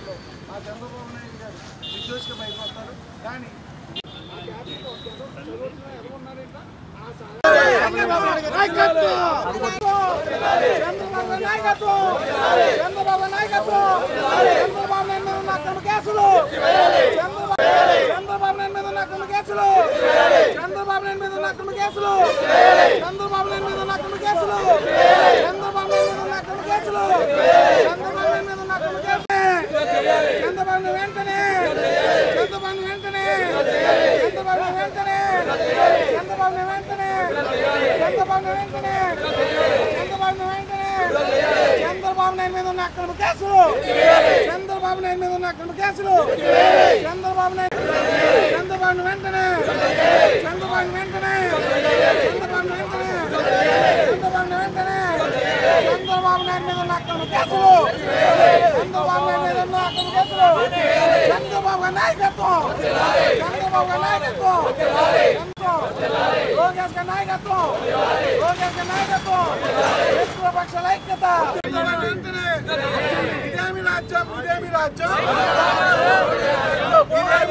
ఎన్నికల్లో ఆ చంద్రబాబు నాయుడు గారు నిర్దోషిగా బయటకు వస్తారు కానీ చంద్రబాబు నాయకత్వం చంద్రబాబు నాయకత్వం చంద్రబాబు నాయుడు మీద ఉన్న అక్రమ కేసులు చంద్రబాబు చంద్రబాబు నాయుడు మీద ఉన్న అక్రమ కేసులు చంద్రబాబు నాయుడు మీద ఉన్న అక్రమ కేసులు చంద్రబాబు నాయుడు మీద ఉన్న అక్రమ కేసులు చంద్రబాబు నాయుడు మీద ఉన్న అక్రమ కేసులు చంద్రబాబు నాయుడు మీద ఉన్న అక్రమ కేసులు చంద్రబాబు వెంటనే చంద్రబాబు వెంటనే చంద్రబాబు వెంటనే చంద్రబాబు వెంటనే చంద్రబాబు వెంటనే చంద్రబాబు వెంటనే చంద్రబాబు నాయుడు మీద ఉన్న అక్రమ కేసులు చంద్రబాబు నాయుడు మీద ఉన్న అక్రమ కేసులు చంద్రబాబు నాయుడు చంద్రబాబు వెంటనే చంద్రబాబు వెంటనే చంద్రబాబు వెంటనే చంద్రబాబు వెంటనే చంద్రబాబు నాయుడు మీద ఉన్న అక్రమ కేసులు చంద్రబాబు నాయుడు మీద ఉన్న అక్రమ కేసులు చంద్రబాబు గారి నాయకత్వం చంద్రబాబు గారి నాయకత్వం లోకేష్ గారి నాయకత్వం లోకేష్ గారి నాయకత్వం మిత్రపక్షాల ఐక్యత చంద్రబాబు వెంటనే ఇదేమి రాజ్యం ఇదేమి రాజ్యం ఇదేమి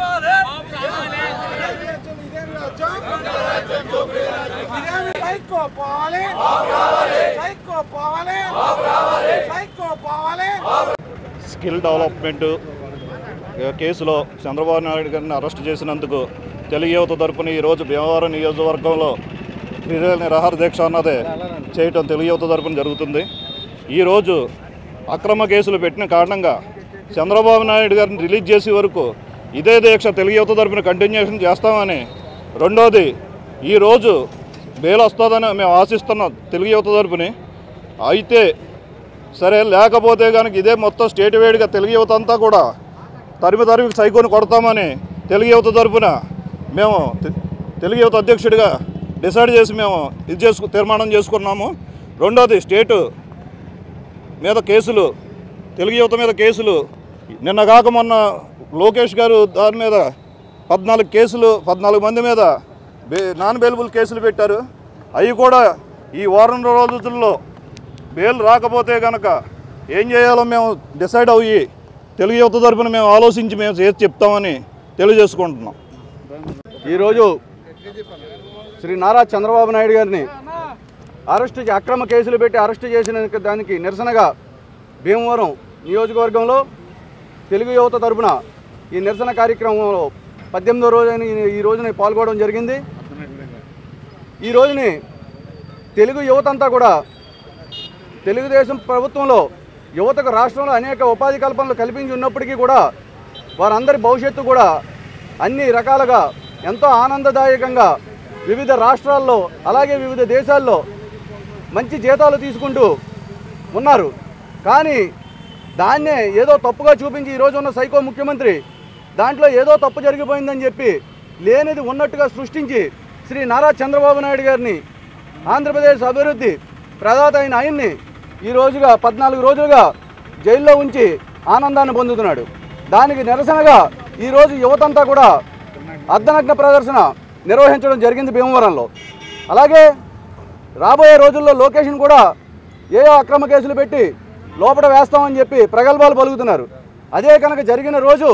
రాజ్యం ఇదేమి రాజ్యం ఇదేమి సైకో పోవాలి సైకో పోవాలి సైకో పోవాలి స్కిల్ డెవలప్మెంట్ కేసులో చంద్రబాబు నాయుడు గారిని అరెస్ట్ చేసినందుకు తెలుగు యువత తరపున ఈరోజు భీమవరం నియోజకవర్గంలో ప్రజల నిరాహార దీక్ష అన్నది చేయటం తెలుగు యువత తరపున జరుగుతుంది ఈరోజు అక్రమ కేసులు పెట్టిన కారణంగా చంద్రబాబు నాయుడు గారిని రిలీజ్ చేసే వరకు ఇదే దీక్ష తెలుగు యువత తరపున కంటిన్యూషన్ చేస్తామని రెండోది ఈరోజు బెయిల్ వస్తుందని మేము ఆశిస్తున్నాం తెలుగు యువత తరపుని అయితే సరే లేకపోతే కనుక ఇదే మొత్తం స్టేట్ వేడిగా తెలుగు యువత అంతా కూడా తరిమి తరిమి సైకోని కొడతామని తెలుగు యువత తరపున మేము తె- తెలుగు యువత అధ్యక్షుడిగా డిసైడ్ చేసి మేము ఇది చేసుకు తీర్మానం చేసుకున్నాము రెండోది స్టేటు మీద కేసులు తెలుగు యువత మీద కేసులు నిన్న కాక మొన్న లోకేష్ గారు దాని మీద పద్నాలుగు కేసులు పద్నాలుగు మంది మీద బే నాన్ బెయిలబుల్ కేసులు పెట్టారు అవి కూడా ఈ వారం రోజుల్లో బెయిల్ రాకపోతే కనుక ఏం చేయాలో మేము డిసైడ్ అయ్యి తెలుగు యువత తరపున మేము ఆలోచించి మేము చేసి చెప్తామని తెలియజేసుకుంటున్నాం ఈరోజు శ్రీ నారా చంద్రబాబు నాయుడు గారిని అరెస్ట్ చే- అక్రమ కేసులు పెట్టి అరెస్ట్ చేసిన దానికి నిరసనగా భీమవరం నియోజకవర్గంలో తెలుగు యువత తరపున ఈ నిరసన కార్యక్రమంలో పద్దెనిమిదో రోజున ఈ- ఈ రోజున పాల్గొనడం జరిగింది ఈ రోజుని తెలుగు యువత అంతా కూడా తెలుగుదేశం ప్రభుత్వంలో యువతకు రాష్ట్రంలో అనేక ఉపాధి కల్పనలు కల్పించి ఉన్నప్పటికీ కూడా వారందరి భవిష్యత్తు కూడా అన్ని రకాలుగా ఎంతో ఆనందదాయకంగా వివిధ రాష్ట్రాల్లో అలాగే వివిధ దేశాల్లో మంచి జీతాలు తీసుకుంటూ ఉన్నారు కానీ దాన్నే ఏదో తప్పుగా చూపించి ఈరోజు ఉన్న సైకో ముఖ్యమంత్రి దాంట్లో ఏదో తప్పు జరిగిపోయిందని చెప్పి లేనిది ఉన్నట్టుగా సృష్టించి శ్రీ నారా చంద్రబాబు నాయుడు గారిని ఆంధ్రప్రదేశ్ అభివృద్ధి ప్రదాత అయిన ఆయన్ని ఈ రోజుగా పద్నాలుగు రోజులుగా జైల్లో ఉంచి ఆనందాన్ని పొందుతున్నాడు దానికి నిరసనగా ఈరోజు యువతంతా కూడా అర్ధనగ్న ప్రదర్శన నిర్వహించడం జరిగింది భీమవరంలో అలాగే రాబోయే రోజుల్లో లొకేషన్ కూడా ఏయో అక్రమ కేసులు పెట్టి లోపల వేస్తామని చెప్పి ప్రగల్భాలు పలుకుతున్నారు అదే కనుక జరిగిన రోజు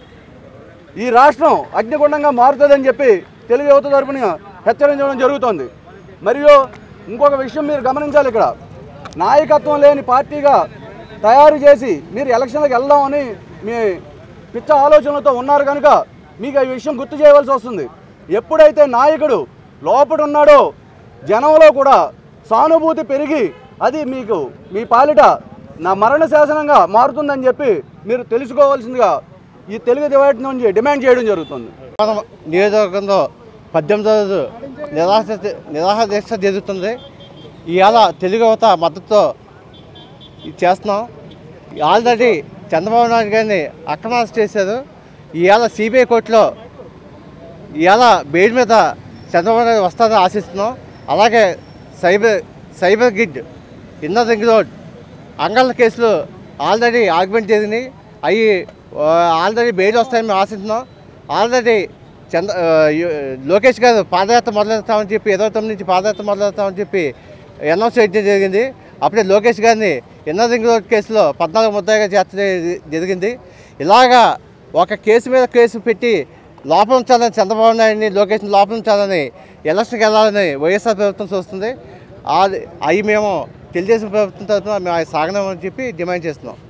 ఈ రాష్ట్రం అగ్నిగుండంగా మారుతుందని చెప్పి తెలుగు యువత తరపున హెచ్చరించడం జరుగుతోంది మరియు ఇంకొక విషయం మీరు గమనించాలి ఇక్కడ నాయకత్వం లేని పార్టీగా తయారు చేసి మీరు ఎలక్షన్లకు వెళ్దామని మీ పిచ్చ ఆలోచనలతో ఉన్నారు కనుక మీకు ఈ విషయం గుర్తు చేయవలసి వస్తుంది ఎప్పుడైతే నాయకుడు లోపల ఉన్నాడో జనంలో కూడా సానుభూతి పెరిగి అది మీకు మీ పాలిట నా మరణ శాసనంగా మారుతుందని చెప్పి మీరు తెలుసుకోవాల్సిందిగా ఈ తెలుగు డివైడ్ నుంచి డిమాండ్ చేయడం జరుగుతుంది మనం నియోజకవర్గంలో పద్దెనిమిది రోజు నిరాశ నిరాహార దీక్ష జరుగుతుంది ఇవాళ తెలుగు యువత మద్దతుతో ఇది చేస్తున్నాం ఆల్రెడీ చంద్రబాబు నాయుడు గారిని అక్రమ అరెస్ట్ చేశారు ఇవాళ సిబిఐ కోర్టులో ఇవాళ బెయిల్ మీద చంద్రబాబు నాయుడు వస్తారని ఆశిస్తున్నాం అలాగే సైబర్ సైబర్ గిడ్ ఇన్నర్ రింగ్ రోడ్ అంగళ్ళ కేసులు ఆల్రెడీ ఆర్గ్యుమెంట్ జరిగినాయి అవి ఆల్రెడీ బెయిల్ వస్తాయని మేము ఆశిస్తున్నాం ఆల్రెడీ చంద్ర ఆ, యు- లోకేష్ గారు పాదయాత్ర మొదలెడతామని చెప్పి ఇరవై తొమ్మిది నుంచి పాదయాత్ర మొదలెడతామని చెప్పి అనౌన్స్ చేయడం జరిగింది అప్పుడే లోకేష్ గారిని ఇన్నర్ రింగ్ రోడ్ కేసులో పద్నాలుగు ముద్దాయిగా చేర్చడం జరిగింది ఇలాగా ఒక కేసు మీద కేసు పెట్టి లోపల ఉంచాలని చంద్రబాబు నాయుడిని లోకేష్ని లోపల ఉంచాలని ఎలక్షన్కి వెళ్ళాలని వైఎస్ఆర్ ప్రభుత్వం చూస్తుంది అది అవి మేము తెలుగుదేశం ప్రభుత్వం తరఫున మేము అవి సాగనామని చెప్పి డిమాండ్ చేస్తున్నాం